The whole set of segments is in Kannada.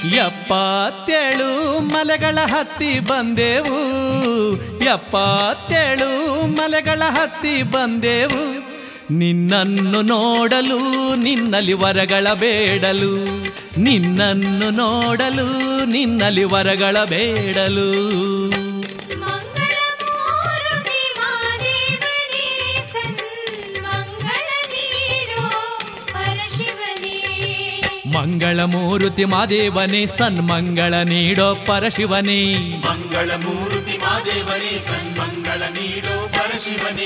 ಎಪ್ಪತ್ತೇಳು ಮಲೆಗಳ ಹತ್ತಿ ಬಂದೆವು ಎಪ್ಪತ್ತೇಳು ಮಲೆಗಳ ಹತ್ತಿ ಬಂದೆವು ನಿನ್ನನ್ನು ನೋಡಲು ನಿನ್ನಲ್ಲಿ ವರಗಳ ಬೇಡಲು ನಿನ್ನನ್ನು ನೋಡಲು ನಿನ್ನಲ್ಲಿ ವರಗಳ ಬೇಡಲು ಮಂಗಳಮೂರ್ತಿ ಮಾದೇವನೇ ಸನ್ಮಂಗಳ ನೀಡೋ ಪರಶಿವನೇ ಮಂಗಳಮೂರುತಿ ಮಾದೇವನೇ ಸನ್ಮಂಗಳ ನೀಡೋ ಪರಶಿವನೇ ಮಂಗಳಮೂರ್ತಿ ಮಾದೇವನೇ ಸನ್ಮಂಗಳ ನೀಡೋ ಪರಶಿವನೇ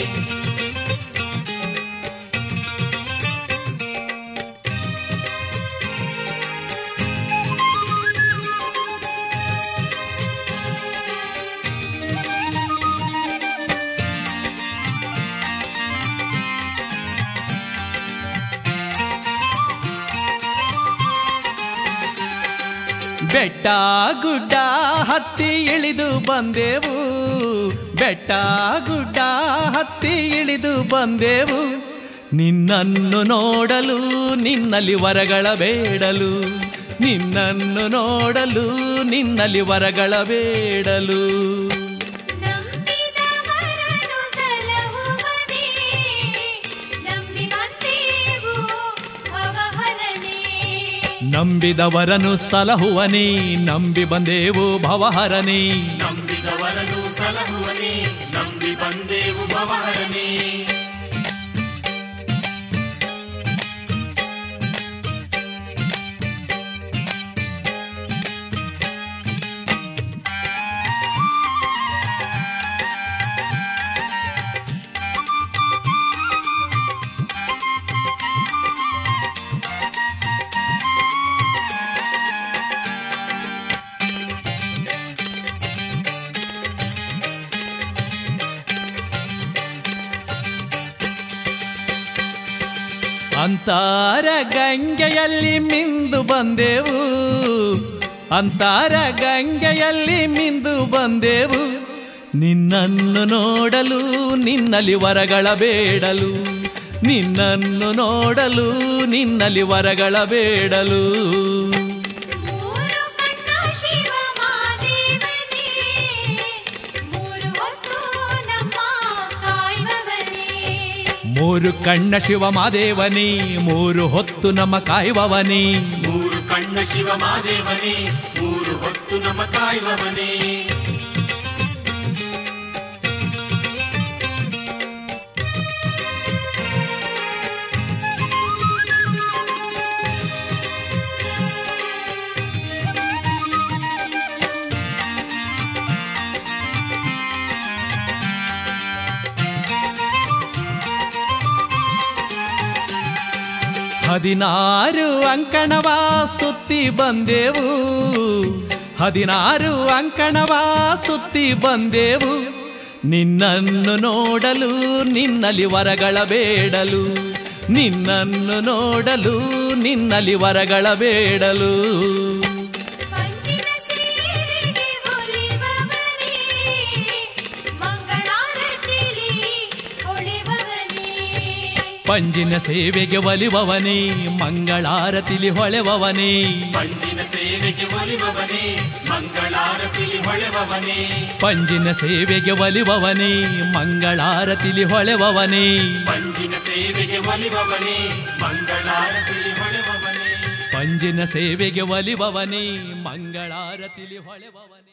ಬೆಟ್ಟ ಗುಡ್ಡ ಹತ್ತಿ ಇಳಿದು ಬಂದೆವು ಬೆಟ್ಟ ಗುಡ್ಡ ಹತ್ತಿ ಇಳಿದು ಬಂದೆವು ನಿನ್ನನ್ನು ನೋಡಲು ನಿನ್ನಲ್ಲಿ ವರಗಳ ಬೇಡಲು ನಿನ್ನನ್ನು ನೋಡಲು ನಿನ್ನಲ್ಲಿ ವರಗಳ ಬೇಡಲು ನಂಬಿದವರನು ಸಲಹುವನೇ ನಂಬಿ ಬಂದೇವು ಭವಹರನೇ ನಂಬಿದವರನು ಸಲಹುವನೇ ನಂಬಿ ಬಂದೇವು ಭವಹರನೇ ನಂಬಿದವರನು ಸಲಹುವನೇ ನಂಬಿ ಬಂದೇವು ಭವಹರನೇ ಅಂತಾರ ಗಂಗೆಯಲ್ಲಿ ಮಿಂದು ಬಂದೆವು ಅಂತಾರ ಗಂಗೆಯಲ್ಲಿ ಮಿಂದು ಬಂದೆವು ನಿನ್ನನ್ನು ನೋಡಲು ನಿನ್ನಲ್ಲಿ ವರಗಳ ಬೇಡಲು ನಿನ್ನನ್ನು ನೋಡಲು ನಿನ್ನಲ್ಲಿ ವರಗಳ ಬೇಡಲು ಮೂರು ಕಣ್ಣ ಶಿವ ಮಾದೇವನೇ ಮೂರು ಹೊತ್ತು ನಮ್ಮ ಕಾಯುವವನೇ ಮೂರು ಕಣ್ಣ ಶಿವ ಮಾದೇವನೇ ಮೂರು ಹೊತ್ತು ನಮ್ಮ ಕಾಯುವವನೇ ಮೂರು ಕಣ್ಣ ಶಿವ ಮಾದೇವನೇ ಮೂರು ಹೊತ್ತು ನಮ್ಮ ಕಾಯುವವನೇ ಹದಿನಾರು ಅಂಕಣವ ಸುತ್ತಿ ಬಂದೆವು ಹದಿನಾರು ಅಂಕಣವ ಸುತ್ತಿ ಬಂದೆವು ನಿನ್ನನ್ನು ನೋಡಲು ನಿನ್ನಲ್ಲಿ ವರಗಳ ಬೇಡಲು ನಿನ್ನನ್ನು ನೋಡಲು ನಿನ್ನಲ್ಲಿ ವರಗಳ ಬೇಡಲು ಪಂಚಿನ ಸೇವೆಗೆ ಒಲಿಬವನೇ ಮಂಗಳಾರತಿಲಿ ಒಳಿಬವನೇ ಪಂಜಿನ ಸೇವೆಗೆ ಒಲಿವವನೇ ಮಂಗಳಾರತಿಲಿ ಹೊಳೆವವನೇ ಪಂಜಿನ ಸೇವೆಗೆ ಒಲಿಬವನೇ ಮಂಗಳಾರತಿಲಿ ಹೊಳೆವವನೇ ಪಂಜಿನ ಸೇವೆಗೆ ಒಲಿವವನೇ ಮಂಗಳಾರತಿಲಿ ಹೊಳೆವವನೇ ಪಂಜಿನ ಸೇವೆಗೆ ಒಲಿಬವನೇ ಮಂಗಳಾರತಿಲಿ ಹೊಳೆವವನೇ ಪಂಜಿನ ಸೇವೆಗೆ ಒಲಿವವನೇ ಮಂಗಳಾರತಿಲಿ ಹೊಳೆವವನೇ